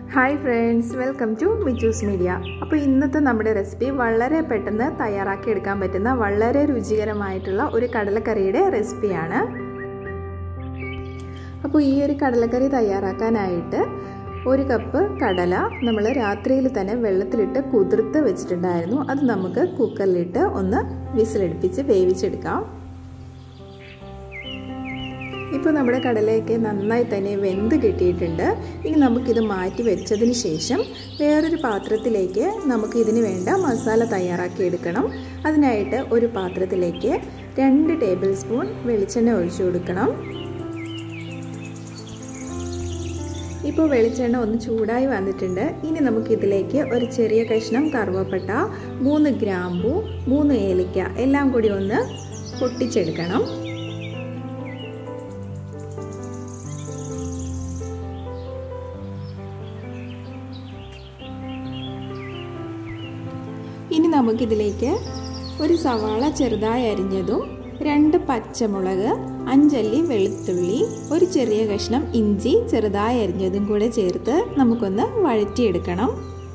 hi friends welcome to Michu's media അപ്പോൾ ഇന്നത്തെ നമ്മുടെ റെസിപ്പി വളരെ പെട്ടെന്ന് തയ്യാറാക്കി എടുക്കാൻ പറ്റുന്ന വളരെ രുചികരമായിട്ടുള്ള ഒരു കടലക്കറിയുടെ റെസിപ്പിയാണ് അപ്പോൾ ഈ ഒരു കടലക്കറി തയ്യാറാക്കാനായിട്ട് ഒരു കപ്പ് കടല നമ്മൾ രാത്രിയിൽ തന്നെ വെള്ളത്തിലിട്ട് കുതിർത്ത് വെച്ചിട്ടുണ്ടായിരുന്നു അത് നമുക്ക് കുക്കറിലിട്ട് ഒന്ന് വിസിലടുപ്പിച്ച് വേവിച്ചെടുക്കാം ഇപ്പോൾ നമ്മുടെ കടലയൊക്കെ നന്നായി തന്നെ വെന്ത് കിട്ടിയിട്ടുണ്ട് ഇനി നമുക്കിത് മാറ്റി വെച്ചതിന് ശേഷം വേറൊരു പാത്രത്തിലേക്ക് നമുക്ക് ഇതിന് വേണ്ട മസാല തയ്യാറാക്കി എടുക്കണം അതിനായിട്ട് ഒരു പാത്രത്തിലേക്ക് രണ്ട് ടേബിൾ സ്പൂൺ വെളിച്ചെണ്ണ ഒഴിച്ചു കൊടുക്കണം ഇപ്പോൾ വെളിച്ചെണ്ണ ഒന്ന് ചൂടായി വന്നിട്ടുണ്ട് ഇനി നമുക്കിതിലേക്ക് ഒരു ചെറിയ കഷ്ണം കറുവപ്പട്ട മൂന്ന് ഗ്രാമ്പു മൂന്ന് ഏലക്ക എല്ലാം കൂടി ഒന്ന് പൊട്ടിച്ചെടുക്കണം ഇനി നമുക്കിതിലേക്ക് ഒരു സവാള ചെറുതായി അരിഞ്ഞതും രണ്ട് പച്ചമുളക് അഞ്ചല്ലി വെളുത്തുള്ളി ഒരു ചെറിയ കഷ്ണം ഇഞ്ചി ചെറുതായി അരിഞ്ഞതും കൂടെ ചേർത്ത് നമുക്കൊന്ന് വഴറ്റിയെടുക്കണം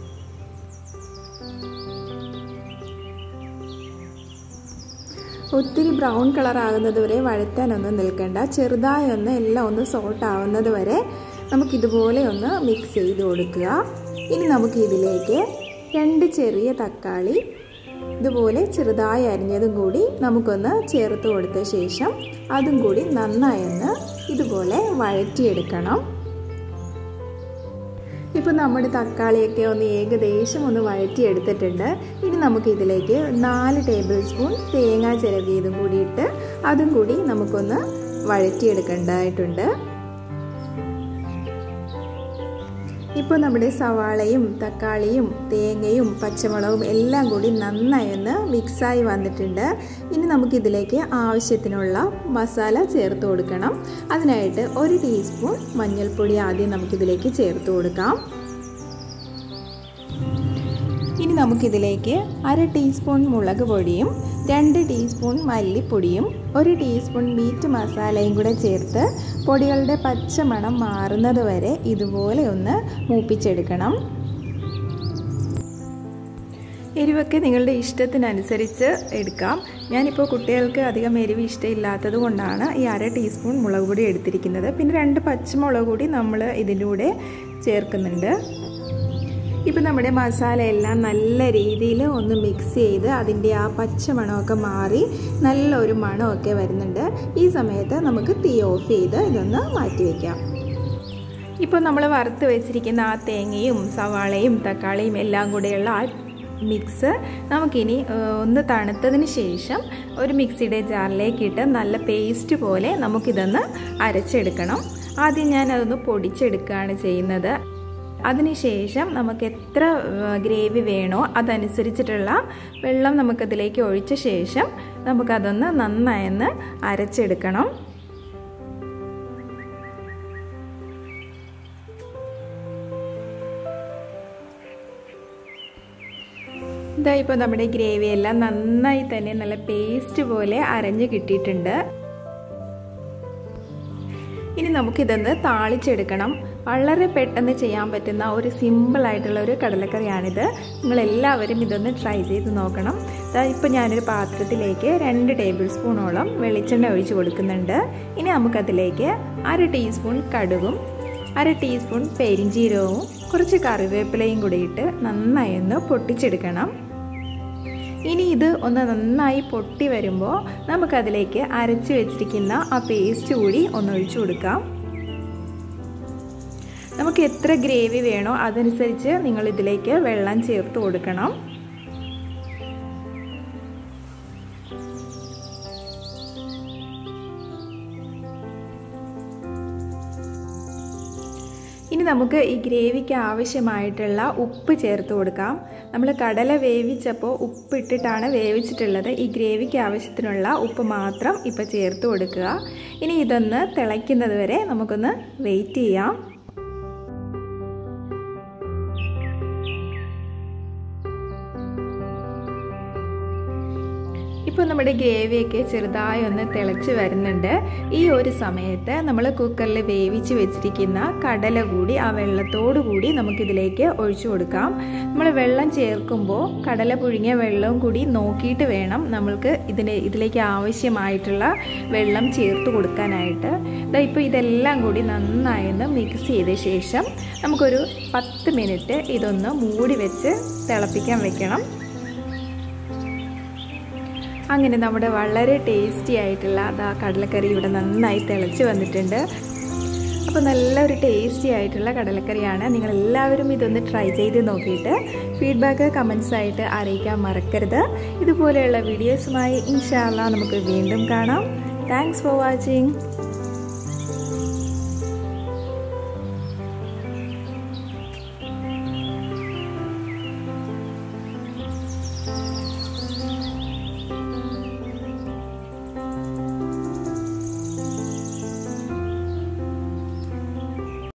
ഒത്തിരി ബ്രൗൺ കളർ ആകുന്നത് വരെ വഴറ്റാനൊന്നും നിൽക്കണ്ട ചെറുതായി ഒന്ന് എല്ലാം ഒന്ന് സോട്ട് ആവുന്നത് വരെ നമുക്കിതുപോലെ ഒന്ന് മിക്സ് ചെയ്ത് കൊടുക്കുക ഇനി നമുക്ക് ഇതിലേക്ക് രണ്ട് ചെറിയ തക്കാളി ഇതുപോലെ ചെറുതായി അരിഞ്ഞതും കൂടി നമുക്കൊന്ന് ചേർത്ത് കൊടുത്ത ശേഷം അതും കൂടി നന്നായി ഒന്ന് ഇതുപോലെ വഴറ്റിയെടുക്കണം ഇപ്പോൾ നമ്മുടെ തക്കാളിയൊക്കെ ഒന്ന് ഏകദേശം ഒന്ന് വഴറ്റിയെടുത്തിട്ടുണ്ട് ഇനി നമുക്ക് ഇതിലേക്ക് നാല് ടേബിൾ സ്പൂൺ തേങ്ങ ചിരവിയതും കൂടി ഇട്ട് അതും കൂടി നമുക്കൊന്ന് വഴറ്റിയെടുക്കേണ്ടതായിട്ടുണ്ട് ഇപ്പോൾ നമ്മുടെ സവാളയും തക്കാളിയും തേങ്ങയും പച്ചമുളകും എല്ലാം കൂടി നന്നായി ഒന്ന് മിക്സായി വന്നിട്ടുണ്ട് ഇനി നമുക്കിതിലേക്ക് ആവശ്യത്തിനുള്ള മസാല ചേർത്ത് കൊടുക്കണം അതിനായിട്ട് ഒരു ടീസ്പൂൺ മഞ്ഞൾപ്പൊടി ആദ്യം നമുക്കിതിലേക്ക് ചേർത്ത് കൊടുക്കാം ഇനി നമുക്കിതിലേക്ക് അര ടീസ്പൂൺ മുളക് പൊടിയും രണ്ട് ടീസ്പൂൺ മല്ലിപ്പൊടിയും ഒരു ടീസ്പൂൺ മീറ്റ് മസാലയും കൂടെ ചേർത്ത് പൊടികളുടെ പച്ചമണം മാറുന്നത് വരെ ഇതുപോലെ ഒന്ന് മൂപ്പിച്ചെടുക്കണം എരിവൊക്കെ നിങ്ങളുടെ ഇഷ്ടത്തിനനുസരിച്ച് എടുക്കാം ഞാനിപ്പോൾ കുട്ടികൾക്ക് അധികം എരിവ് ഇഷ്ടമില്ലാത്തത് കൊണ്ടാണ് ഈ അര ടീസ്പൂൺ മുളക് പൊടി എടുത്തിരിക്കുന്നത് പിന്നെ രണ്ട് പച്ചമുളക് കൂടി നമ്മൾ ഇതിലൂടെ ചേർക്കുന്നുണ്ട് ഇപ്പം നമ്മുടെ മസാല എല്ലാം നല്ല രീതിയിൽ ഒന്ന് മിക്സ് ചെയ്ത് അതിൻ്റെ ആ പച്ച മണമൊക്കെ മാറി നല്ലൊരു മണമൊക്കെ വരുന്നുണ്ട് ഈ സമയത്ത് നമുക്ക് തീ ഓഫ് ചെയ്ത് ഇതൊന്ന് മാറ്റി വയ്ക്കാം ഇപ്പോൾ നമ്മൾ വറുത്ത് വെച്ചിരിക്കുന്ന ആ തേങ്ങയും സവാളയും തക്കാളിയും എല്ലാം കൂടെയുള്ള ആ മിക്സ് നമുക്കിനി ഒന്ന് തണുത്തതിന് ശേഷം ഒരു മിക്സിയുടെ ജാറിലേക്ക് ഇട്ട് നല്ല പേസ്റ്റ് പോലെ നമുക്കിതൊന്ന് അരച്ചെടുക്കണം ആദ്യം ഞാൻ അതൊന്ന് പൊടിച്ചെടുക്കുകയാണ് ചെയ്യുന്നത് അതിനുശേഷം നമുക്ക് എത്ര ഗ്രേവി വേണോ അതനുസരിച്ചിട്ടുള്ള വെള്ളം നമുക്കതിലേക്ക് ഒഴിച്ച ശേഷം നമുക്കതൊന്ന് നന്നായൊന്ന് അരച്ചെടുക്കണം ഇതാ ഇപ്പോൾ നമ്മുടെ ഗ്രേവി എല്ലാം നന്നായി തന്നെ നല്ല പേസ്റ്റ് പോലെ അരഞ്ഞ് കിട്ടിയിട്ടുണ്ട് ഇനി നമുക്കിതൊന്ന് താളിച്ചെടുക്കണം വളരെ പെട്ടെന്ന് ചെയ്യാൻ പറ്റുന്ന ഒരു സിമ്പിൾ ആയിട്ടുള്ള ഒരു കടലക്കറിയാണിത് നിങ്ങളെല്ലാവരും ഇതൊന്ന് ട്രൈ ചെയ്ത് നോക്കണം ഇപ്പോൾ ഞാനൊരു പാത്രത്തിലേക്ക് രണ്ട് ടേബിൾ സ്പൂണോളം വെളിച്ചെണ്ണ ഒഴിച്ച് കൊടുക്കുന്നുണ്ട് ഇനി നമുക്കതിലേക്ക് അര ടീസ്പൂൺ കടുകും അര ടീസ്പൂൺ പെരിഞ്ചീരകവും കുറച്ച് കറിവേപ്പിലയും കൂടി ഇട്ട് നന്നായി ഒന്ന് പൊട്ടിച്ചെടുക്കണം ഇനി ഇത് ഒന്ന് നന്നായി പൊട്ടി വരുമ്പോൾ നമുക്കതിലേക്ക് അരച്ച് വെച്ചിരിക്കുന്ന ആ പേസ്റ്റ് കൂടി ഒന്ന് ഒഴിച്ചു കൊടുക്കാം നമുക്ക് എത്ര ഗ്രേവി വേണോ അതനുസരിച്ച് നിങ്ങൾ ഇതിലേക്ക് വെള്ളം ചേർത്ത് കൊടുക്കണം ഇനി നമുക്ക് ഈ ഗ്രേവിക്ക് ആവശ്യമായിട്ടുള്ള ഉപ്പ് ചേർത്ത് കൊടുക്കാം നമ്മൾ കടല വേവിച്ചപ്പോൾ ഉപ്പ് ഇട്ടിട്ടാണ് വേവിച്ചിട്ടുള്ളത് ഈ ഗ്രേവിക്ക് ആവശ്യത്തിനുള്ള ഉപ്പ് മാത്രം ഇപ്പോൾ ചേർത്ത് കൊടുക്കുക ഇനി ഇതൊന്ന് തിളയ്ക്കുന്നത് വരെ നമുക്കൊന്ന് വെയിറ്റ് ചെയ്യാം ഇപ്പോൾ നമ്മുടെ ഗ്രേവിയൊക്കെ ചെറുതായി ഒന്ന് തിളച്ച് വരുന്നുണ്ട് ഈ ഒരു സമയത്ത് നമ്മൾ കുക്കറിൽ വേവിച്ച് വെച്ചിരിക്കുന്ന കടല കൂടി ആ വെള്ളത്തോടു കൂടി നമുക്കിതിലേക്ക് ഒഴിച്ചു കൊടുക്കാം നമ്മൾ വെള്ളം ചേർക്കുമ്പോൾ കടല പുഴുങ്ങിയ വെള്ളവും കൂടി നോക്കിയിട്ട് വേണം നമ്മൾക്ക് ഇതിന് ഇതിലേക്ക് ആവശ്യമായിട്ടുള്ള വെള്ളം ചേർത്ത് കൊടുക്കാനായിട്ട് ഇതാ ഇപ്പോൾ ഇതെല്ലാം കൂടി നന്നായി ഒന്ന് മിക്സ് ചെയ്ത ശേഷം നമുക്കൊരു പത്ത് മിനിറ്റ് ഇതൊന്ന് മൂടി വെച്ച് തിളപ്പിക്കാൻ വെക്കണം അങ്ങനെ നമ്മുടെ വളരെ ടേസ്റ്റി ആയിട്ടുള്ള അതാ കടലക്കറി ഇവിടെ നന്നായി തിളച്ച് വന്നിട്ടുണ്ട് അപ്പോൾ നല്ലൊരു ടേസ്റ്റി ആയിട്ടുള്ള കടലക്കറിയാണ് നിങ്ങൾ എല്ലാവരും ഇതൊന്ന് ട്രൈ ചെയ്ത് നോക്കിയിട്ട് ഫീഡ്ബാക്ക് കമൻസ് ആയിട്ട് അറിയിക്കാൻ മറക്കരുത് ഇതുപോലെയുള്ള വീഡിയോസുമായി ഇൻഷാല്ല നമുക്ക് വീണ്ടും കാണാം താങ്ക്സ് ഫോർ വാച്ചിങ്